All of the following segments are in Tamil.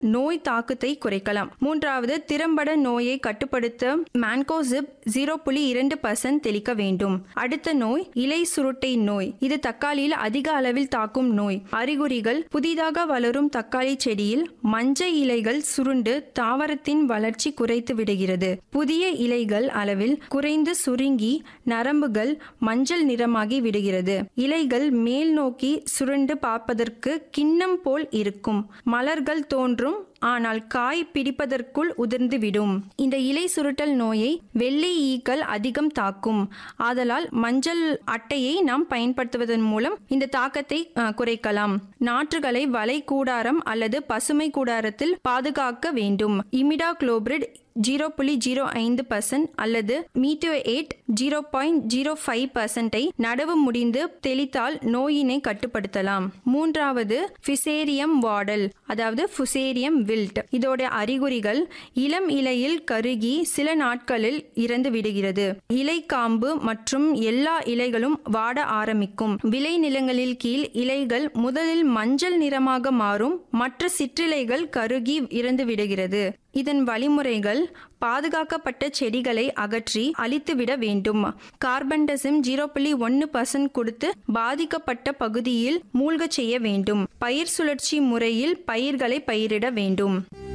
நோய் தாக்கத்தை குறைக்கலாம் மூன்றாவது திறம்பட நோயை கட்டுப்படுத்த மேன்கோசிப் ஜீரோ புள்ளி இரண்டு பர்சன்ட் தெளிக்க வேண்டும் அடுத்த நோய் இலை சுருட்டை நோய் இது தக்காளியில் அதிக அளவில் தாக்கும் நோய் அறிகுறிகள் புதிதாக வளரும் தக்காளி செடியில் மஞ்சள் இலைகள் சுருண்டு தாவரத்தின் வளர்ச்சி குறைத்து விடுகிறது புதிய இலைகள் அளவில் குறைந்து சுருங்கி நரம்புகள் மஞ்சள் நிறமாகி விடுகிறது இலைகள் மேல் நோக்கி சுருண்டு பார்ப்பதற்கு கிண்ணம் போல் இருக்கும் மலர்கள் தோன்றும் ஆனால் காய் பிடிப்பதற்குள் உதிர்ந்துவிடும் இந்த இலை சுருட்டல் நோயை வெள்ளை ஈக்கள் அதிகம் தாக்கும் ஆதலால் மஞ்சள் அட்டையை நாம் பயன்படுத்துவதன் மூலம் இந்த தாக்கத்தை அஹ், குறைக்கலாம் நாற்றுகளை வலை கூடாரம் அல்லது பசுமை கூடாரத்தில் பாதுகாக்க வேண்டும் இமிடா குளோபிரிட் ஜீரோ புள்ளி ஜீரோ ஐந்து பர்சன்ட் அல்லது மீட்டோ eight zero point zero five பர்சன்டை நடவு முடிந்து தெளித்தால் நோயினை கட்டுப்படுத்தலாம் மூன்றாவது ஃபிசேரியம் வாடல் அதாவது ஃபுசேரியம் வில்ட் இதோட அறிகுறிகள் இளம் இலையில் கருகி சில நாட்களில் இறந்து விடுகிறது இலை காம்பு மற்றும் எல்லா இலைகளும் வாட ஆரம்பிக்கும் விளை நிலங்களில் கீழ் இலைகள் முதலில் மஞ்சள் நிறமாக மாறும் மற்ற சிற்றிலைகள் கருகி இறந்து விடுகிறது இதன் வழிமுறைகள் பாதுகாக்கப்பட்ட செடிகளை அகற்றி அழித்துவிட வேண்டும் கார்பன்டசிம் ஜீரோ புள்ளி ஒன்று பர்சன்ட் கொடுத்து பாதிக்கப்பட்ட பகுதியில் மூழ்கச் செய்ய வேண்டும் பயிர் சுழற்சி முறையில் பயிர்களை பயிரிட வேண்டும்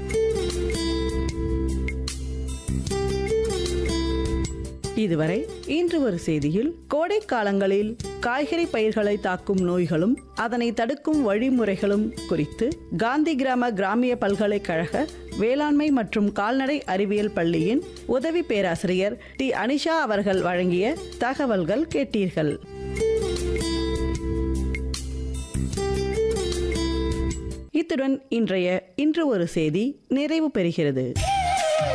இதுவரை இன்று ஒரு செய்தியில் கோடை காலங்களில் காய்கறி பயிர்களை தாக்கும் நோய்களும் அதனை தடுக்கும் வழிமுறைகளும் குறித்து காந்தி கிராம கிராமிய பல்கலைக்கழக வேளாண்மை மற்றும் கால்நடை அறிவியல் பள்ளியின் உதவி பேராசிரியர் டி அனிஷா அவர்கள் வழங்கிய தகவல்கள் கேட்டீர்கள் இத்துடன் இன்றைய இன்று ஒரு செய்தி நிறைவு பெறுகிறது